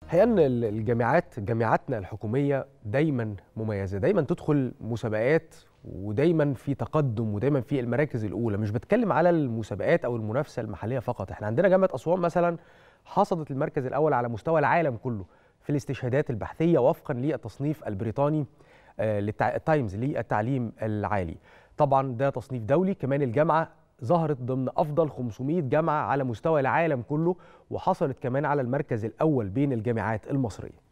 الحقيقه ان الجامعات جامعاتنا الحكوميه دايما مميزه دايما تدخل مسابقات ودايما في تقدم ودايما في المراكز الاولى مش بتكلم على المسابقات او المنافسه المحليه فقط احنا عندنا جامعه اسوان مثلا حصدت المركز الاول على مستوى العالم كله في الاستشهادات البحثيه وفقا للتصنيف البريطاني التايمز للتعليم العالي طبعا ده تصنيف دولي كمان الجامعه ظهرت ضمن افضل 500 جامعه على مستوى العالم كله وحصلت كمان على المركز الاول بين الجامعات المصريه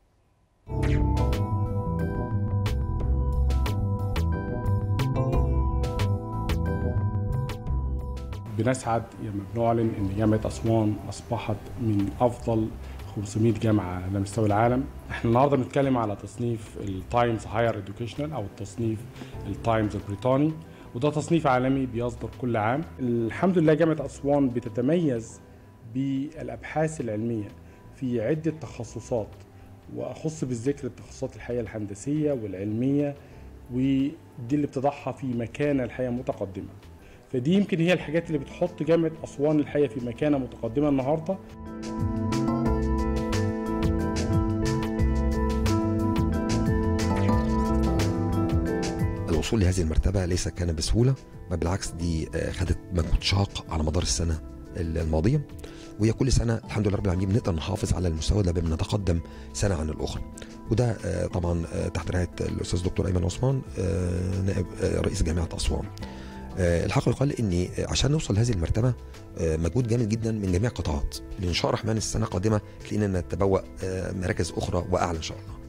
بنسعد لما بنعلن ان جامعه اسوان اصبحت من افضل 500 جامعه على مستوى العالم احنا النهارده بنتكلم على تصنيف التايمز هاير اديوكيشنال او التصنيف التايمز البريطاني وده تصنيف عالمي بيصدر كل عام الحمد لله جامعه اسوان بتتميز بالابحاث العلميه في عده تخصصات واخص بالذكر التخصصات الحقيقه الهندسيه والعلميه ودي اللي بتضعها في مكانه الحقيقه متقدمه فدي يمكن هي الحاجات اللي بتحط جامعه اسوان الحقيقه في مكانه متقدمه النهارده الوصول لهذه المرتبة ليس كان بسهولة بل بالعكس دي خدت مجهود شاق على مدار السنة الماضية وهي كل سنة الحمد لله رب العالمين بنقدر نحافظ على المستوى ده بنتقدم سنة عن الأخرى وده طبعا تحت رعاية الأستاذ دكتور أيمن عثمان نائب رئيس جامعة أسوان الحق يقال ان عشان نوصل لهذه المرتبه مجهود جامد جدا من جميع القطاعات لان شاء الرحمن السنه القادمه تلاقينا نتبوأ مراكز اخرى واعلى ان شاء الله